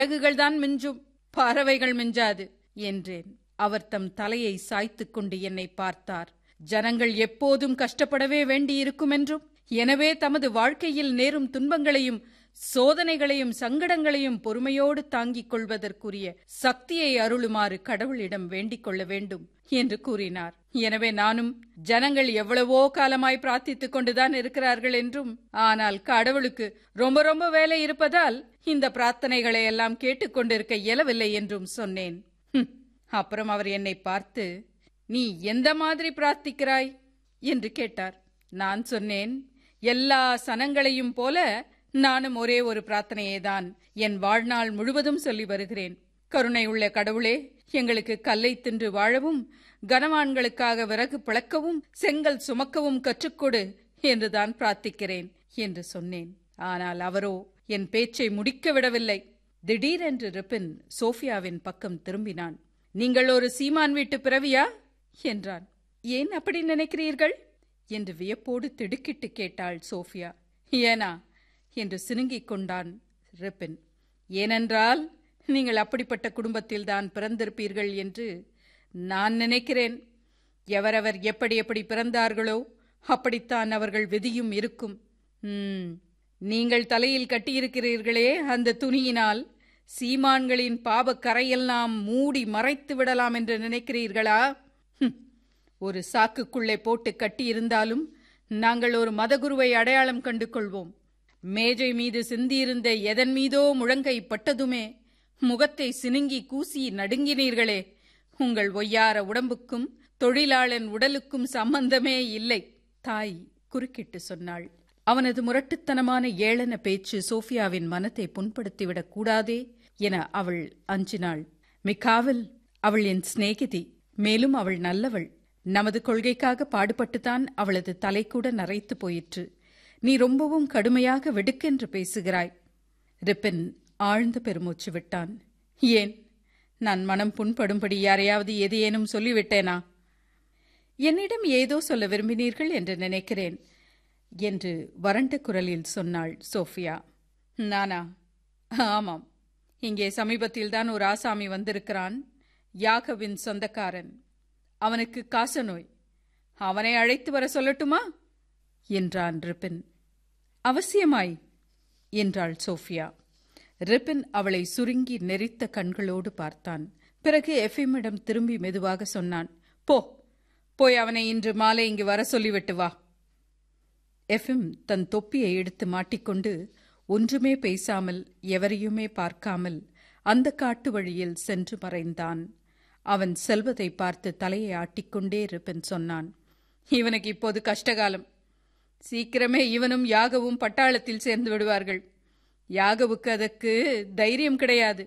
படகுகள்தான் மிஞ்சும் பறவைகள் மிஞ்சாது என்றேன் அவர் தம் தலையை சாய்த்துக் கொண்டு என்னை பார்த்தார் ஜனங்கள் எப்போதும் கஷ்டப்படவே வேண்டியிருக்கும் என்றும் எனவே தமது வாழ்க்கையில் நேரும் துன்பங்களையும் சோதனைகளையும் சங்கடங்களையும் பொறுமையோடு தாங்கிக் கொள்வதற்குரிய சக்தியை அருளுமாறு கடவுளிடம் வேண்டிக் கொள்ள வேண்டும் என்று கூறினார் எனவே நானும் ஜனங்கள் எவ்வளவோ காலமாய் பிரார்த்தித்துக் கொண்டுதான் இருக்கிறார்கள் என்றும் ஆனால் கடவுளுக்கு ரொம்ப ரொம்ப வேலை இருப்பதால் இந்த பிரார்த்தனைகளை எல்லாம் கேட்டுக்கொண்டிருக்க இயலவில்லை என்றும் சொன்னேன் "ஹும்." அப்புறம் அவர் என்னை பார்த்து நீ எந்த மாதிரி பிரார்த்திக்கிறாய் என்று கேட்டார் நான் சொன்னேன் எல்லா சனங்களையும் போல நானும் ஒரே ஒரு பிரார்த்தனையை தான் என் வாழ்நாள் முழுவதும் சொல்லி வருகிறேன் கருணை உள்ள கடவுளே எங்களுக்கு கல்லை தின்று வாழவும் கனவான்களுக்காக விறகு பிளக்கவும் செங்கல் சுமக்கவும் கற்றுக்கொடு என்றுதான் பிரார்த்திக்கிறேன் என்று சொன்னேன் ஆனால் அவரோ என் பேச்சை முடிக்க விடவில்லை திடீரென்று ரிப்பின் சோஃபியாவின் பக்கம் திரும்பினான் நீங்கள் ஒரு சீமான் வீட்டு பிறவியா என்றான் ஏன் அப்படி நினைக்கிறீர்கள் என்று வியப்போடு திடுக்கிட்டு கேட்டாள் சோஃபியா ஏனா என்று சினுங்கிக் கொண்டான் ரிப்பின் ஏனென்றால் நீங்கள் அப்படிப்பட்ட குடும்பத்தில்தான் பிறந்திருப்பீர்கள் என்று நான் நினைக்கிறேன் எவரவர் எப்படி எப்படி பிறந்தார்களோ அப்படித்தான் அவர்கள் விதியும் இருக்கும் ம், நீங்கள் தலையில் கட்டியிருக்கிறீர்களே அந்த துணியினால் சீமான்களின் பாபக் கரையெல்லாம் மூடி மறைத்து விடலாம் என்று நினைக்கிறீர்களா ஹும், ஒரு சாக்குக்குள்ளே போட்டு கட்டியிருந்தாலும் நாங்கள் ஒரு மதகுருவை அடையாளம் கண்டு கொள்வோம் மேஜை மீது சிந்தியிருந்த எதன் மீதோ முழங்கை பட்டதுமே முகத்தை சினுங்கி கூசி நடுங்கினீர்களே உங்கள் ஒய்யார உடம்புக்கும் தொழிலாளன் உடலுக்கும் சம்பந்தமே இல்லை தாய் குறுக்கிட்டு சொன்னாள் அவனது முரட்டுத்தனமான ஏளன பேச்சு சோஃபியாவின் மனத்தை புண்படுத்திவிடக் கூடாதே என அவள் அஞ்சினாள் மிக்காவில் அவள் என் சிநேகிதி மேலும் அவள் நல்லவள் நமது கொள்கைக்காக பாடுபட்டுத்தான் அவளது தலை கூட நரைத்து போயிற்று நீ ரொம்பவும் கடுமையாக வெடுக்கென்று பேசுகிறாய் ரிப்பின் ஆழ்ந்த பெருமூச்சு விட்டான் ஏன் நான் மனம் புண்படும்படி யாரையாவது எதையேனும் சொல்லிவிட்டேனா என்னிடம் ஏதோ சொல்ல விரும்பினீர்கள் என்று நினைக்கிறேன் என்று வறண்ட குரலில் சொன்னாள் சோஃபியா நானா ஆமாம் இங்கே சமீபத்தில்தான் ஒரு ஆசாமி வந்திருக்கிறான் யாகவின் சொந்தக்காரன் அவனுக்கு காசநோய் அவனை அழைத்து வர சொல்லட்டுமா என்றான் ரிப்பின் அவசியமாய் என்றாள் சோஃபியா ரிப்பின் அவளை சுருங்கி நெறித்த கண்களோடு பார்த்தான் பிறகு எஃபிமிடம் திரும்பி மெதுவாக சொன்னான் போ போய் அவனை இன்று மாலை இங்கு வர சொல்லிவிட்டு வா எஃபிம் தன் தொப்பியை எடுத்து மாட்டிக்கொண்டு ஒன்றுமே பேசாமல் எவரையுமே பார்க்காமல் அந்த காட்டு வழியில் சென்று மறைந்தான் அவன் செல்வதை பார்த்து தலையை ஆட்டிக்கொண்டே ரிப்பன் சொன்னான் இவனுக்கு இப்போது கஷ்டகாலம் சீக்கிரமே இவனும் யாகவும் பட்டாளத்தில் சேர்ந்து விடுவார்கள் யாகவுக்கு அதற்கு தைரியம் கிடையாது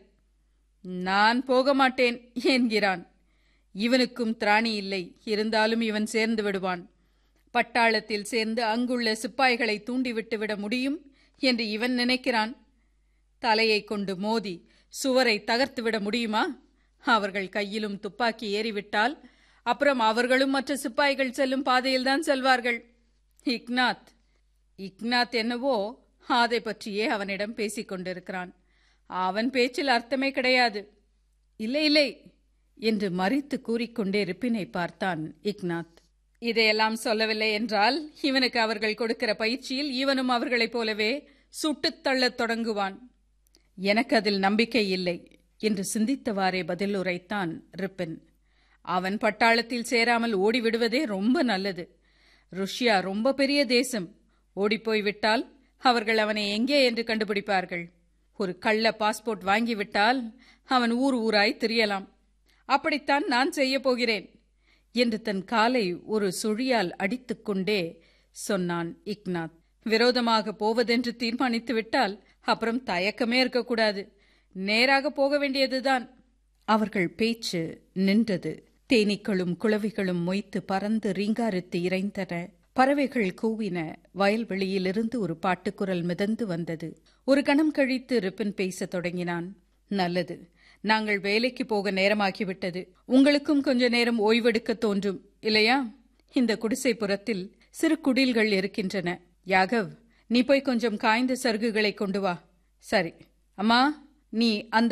நான் போக மாட்டேன் என்கிறான் இவனுக்கும் திராணி இல்லை இருந்தாலும் இவன் சேர்ந்து விடுவான் பட்டாளத்தில் சேர்ந்து அங்குள்ள சிப்பாய்களை தூண்டிவிட்டு விட முடியும் என்று இவன் நினைக்கிறான் தலையை கொண்டு மோதி சுவரை தகர்த்து விட முடியுமா அவர்கள் கையிலும் துப்பாக்கி ஏறிவிட்டால் அப்புறம் அவர்களும் மற்ற சிப்பாய்கள் செல்லும் பாதையில்தான் செல்வார்கள் இக்னாத் இக்னாத் என்னவோ அதை பற்றியே அவனிடம் பேசிக் கொண்டிருக்கிறான் அவன் பேச்சில் அர்த்தமே கிடையாது இல்லை இல்லை என்று மறித்து கூறிக்கொண்டே ரிப்பினை பார்த்தான் இக்னாத் இதையெல்லாம் சொல்லவில்லை என்றால் இவனுக்கு அவர்கள் கொடுக்கிற பயிற்சியில் இவனும் அவர்களைப் போலவே சுட்டுத் தள்ளத் தொடங்குவான் எனக்கு அதில் நம்பிக்கை இல்லை என்று சிந்தித்தவாறே பதில் உரைத்தான் ரிப்பின் அவன் பட்டாளத்தில் சேராமல் ஓடிவிடுவதே ரொம்ப நல்லது ருஷ்யா ரொம்ப பெரிய தேசம் ஓடிப்போய் விட்டால் அவர்கள் அவனை எங்கே என்று கண்டுபிடிப்பார்கள் ஒரு கள்ள பாஸ்போர்ட் வாங்கிவிட்டால் அவன் ஊர் ஊராய் திரியலாம் அப்படித்தான் நான் செய்யப் போகிறேன் என்று தன் காலை ஒரு சுழியால் அடித்துக்கொண்டே சொன்னான் இக்னாத் விரோதமாக போவதென்று தீர்மானித்து விட்டால் அப்புறம் தயக்கமே இருக்கக்கூடாது நேராக போக வேண்டியதுதான் அவர்கள் பேச்சு நின்றது தேனீக்களும் குளவிகளும் மொய்த்து பறந்து ரீங்காரத்து இறைந்தன பறவைகள் கூவின வயல்வெளியிலிருந்து ஒரு பாட்டுக்குரல் மிதந்து வந்தது ஒரு கணம் கழித்து ரிப்பன் பேசத் தொடங்கினான் நல்லது நாங்கள் வேலைக்கு போக நேரமாகிவிட்டது உங்களுக்கும் கொஞ்ச நேரம் ஓய்வெடுக்க தோன்றும் இல்லையா இந்த குடிசைப்புறத்தில் சிறு குடில்கள் இருக்கின்றன யாகவ் நீ போய் கொஞ்சம் காய்ந்த சருகுகளை கொண்டு வா சரி அம்மா நீ அந்த